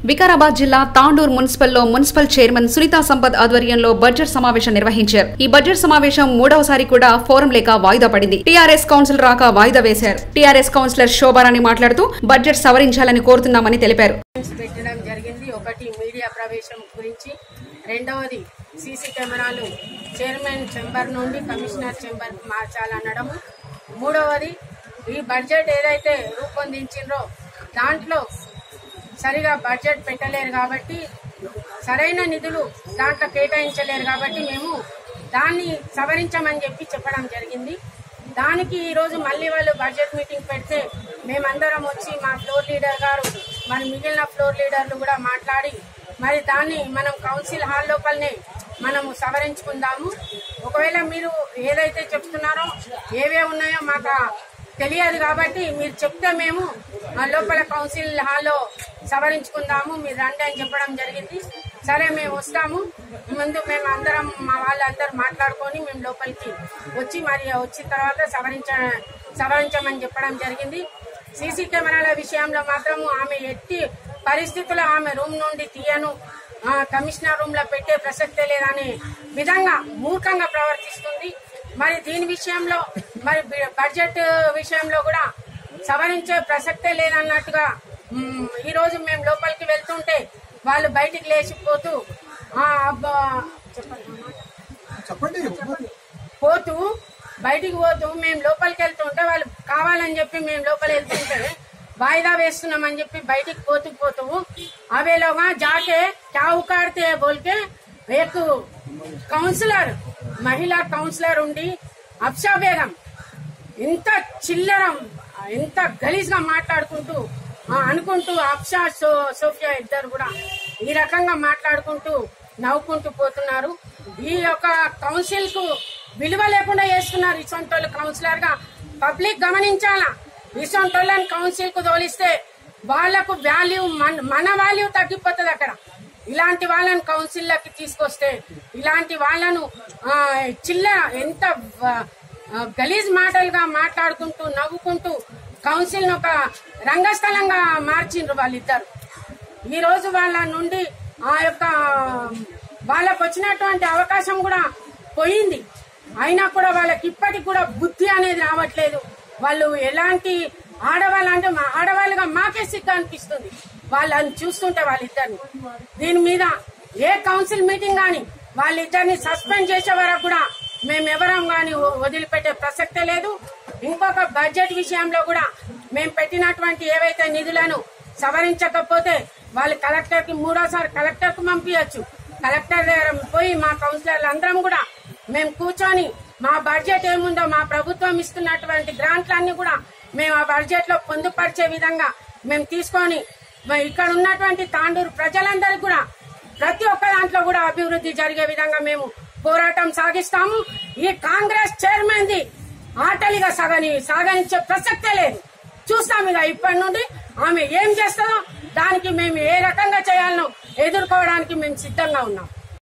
వికారాబాద్ జిల్లా తాండూర్ మున్సిపల్లో municipal chairman Sunitha Sampath ఆధ్వర్యంలో బడ్జెట్ సమావేశం నిర్వహించారు ఈ బడ్జెట్ సమావేశం మూడవసారి కూడా ఫోరం లేక వాయిదా పడింది టీఆర్ఎస్ కౌన్సిల్ రాక వాయిదా వేశారు టీఆర్ఎస్ కౌన్సిలర్ శోభారాణి మాట్లాడుతూ బడ్జెట్ సవరించాలని కోరుతున్నామని తెలిపారు పాయింట్స్ పెట్టడం జరిగింది ఒకటి మీడియా ప్రవేశం గురించి రెండవది సీసీ కెమెరాలు చైర్మన్ చెంబర్ నుండి కమిషనర్ చెంబర్ మార్చాలనడము మూడవది ఈ బడ్జెట్ ఏదైతే రూపొందించిండ్రో దాంట్లో సరిగా బడ్జెట్ పెట్టలేరు కాబట్టి సరైన నిధులు దాంట్లో కేటాయించలేరు కాబట్టి మేము దాన్ని సవరించమని చెప్పి చెప్పడం జరిగింది దానికి ఈ రోజు మళ్ళీ వాళ్ళు బడ్జెట్ మీటింగ్ పెడితే మేమందరం వచ్చి మా ఫ్లోర్ లీడర్ గారు మరి మిగిలిన ఫ్లోర్ లీడర్లు కూడా మాట్లాడి మరి దాన్ని మనం కౌన్సిల్ హాల్ లోపలనే మనము సవరించుకుందాము ఒకవేళ మీరు ఏదైతే చెప్తున్నారో ఏవే ఉన్నాయో మాకు తెలియదు కాబట్టి మీరు చెప్తే మేము ఆ లోపల కౌన్సిల్ హాల్లో సవరించుకుందాము మీరు రండి అని చెప్పడం జరిగింది సరే మేము వస్తాము ముందు మేము అందరం మా వాళ్ళందరూ మాట్లాడుకొని మేము లోపలికి వచ్చి మరి వచ్చిన తర్వాత సవరించ సవరించమని చెప్పడం జరిగింది సీసీ కెమెరాల విషయంలో మాత్రము ఆమె ఎట్టి పరిస్థితుల్లో ఆమె రూమ్ నుండి తీయను ఆ, కమిషనర్ రూమ్ లో పెట్టే ప్రసక్తే లేదనే విధంగా మూర్ఖంగా ప్రవర్తిస్తుంది మరి దీని విషయంలో మరి బి- బడ్జెట్ విషయంలో కూడా సవరించే ప్రసక్తే లేదన్నట్టుగా మ్, ఈ రోజు మేము లోపలికి వెళ్తుంటే వాళ్ళు బయటికి లేచిపోతూ ఆ, అబ్బా, చెప్పండి పోతూ బయటికి పోతూ మేము లోపలికి వెళ్తుంటే వాళ్ళు కావాలని చెప్పి మేము లోపల వెళ్తుంటే వాయిదా వేస్తున్నామని చెప్పి బయటికి పోతూ పోతూ అवे लोग जाके क्या उखाड़ते हैं बोल के एक కౌన్సిలర్ మహిళా కౌన్సిలర్ ఉండి అప్షా బేగం ఎంత చిల్లరం ఎంత గలీజ్ గా మాట్లాడుకుంటూ ఆ, అనుకుంటూ అప్షా సో సోఫియా ఇద్దరు కూడా ఈ రకంగా మాట్లాడుకుంటూ నవ్వుకుంటూ పోతున్నారు ఈ యొక్క కౌన్సిల్ కు విలువ లేకుండా చేస్తున్నారు ఇసొంటోళ్ళు కౌన్సిలర్ గా పబ్లిక్ గమనించాలా ఇసొంటోళ్ళని కౌన్సిల్ కు తోలిస్తే వాళ్లకు వాల్యూ మన మన వాల్యూ తగ్గిపోతుంది అక్కడ ఇలాంటి వాళ్ళని కౌన్సిల్లోకి తీసుకొస్తే ఇలాంటి వాళ్ళను ఆ, చిల్లర ఎంత ఆ, ఆ, గలీజ్ మాటలుగా మాట్లాడుకుంటూ నవ్వుకుంటూ కౌన్సిల్ ఒక రంగస్థలంగా మార్చిండ్రు వాళ్ళిద్దరు ఈ రోజు వాళ్ళ నుండి ఆ యొక్క వాళ్ళకు వచ్చినటువంటి అవకాశం కూడా పోయింది అయినా కూడా వాళ్ళకి ఇప్పటికి కూడా బుద్ధి అనేది రావట్లేదు వాళ్ళు ఎలాంటి ఆడవాళ్ళు అంటే మా ఆడవాళ్ళుగా మాకే సిగ్గు అనిపిస్తుంది వాళ్ళని చూస్తుంటే వాళ్ళిద్దరిని దీని మీద ఏ కౌన్సిల్ మీటింగ్ గాని వాళ్ళిద్దరిని సస్పెండ్ చేసే వరకు కూడా మేమెవరం గాని వ- వదిలిపెట్టే ప్రసక్తే లేదు ఇంకొక బడ్జెట్ విషయంలో కూడా మేము పెట్టినటువంటి ఏవైతే నిధులను సవరించకపోతే వాళ్ళు కలెక్టర్ కి మూడోసారి కలెక్టర్ కు పంపించచ్చు కలెక్టర్ దగ్గర పోయి మా కౌన్సిలర్లు అందరం కూడా మేము కూర్చొని మా బడ్జెట్ ఏముందో మా ప్రభుత్వం ఇస్తున్నటువంటి గ్రాంట్లన్నీ కూడా మేము ఆ బడ్జెట్ లో పొందుపరిచే విధంగా మేము తీసుకొని మరి ఇక్కడ ఉన్నటువంటి తాండూరు ప్రజలందరికీ కూడా ప్రతి ఒక్క దాంట్లో కూడా అభివృద్ధి జరిగే విధంగా మేము పోరాటం సాగిస్తాము ఈ కాంగ్రెస్ చైర్మన్ ది ఆటలిగా సాగని సాగనిచ్చే ప్రసక్తే లేదు చూస్తాం ఇక ఇప్పటి నుండి ఆమె ఏం చేస్తుందో దానికి మేము ఏ రకంగా చేయాలనో ఎదుర్కోవడానికి మేము సిద్ధంగా ఉన్నాం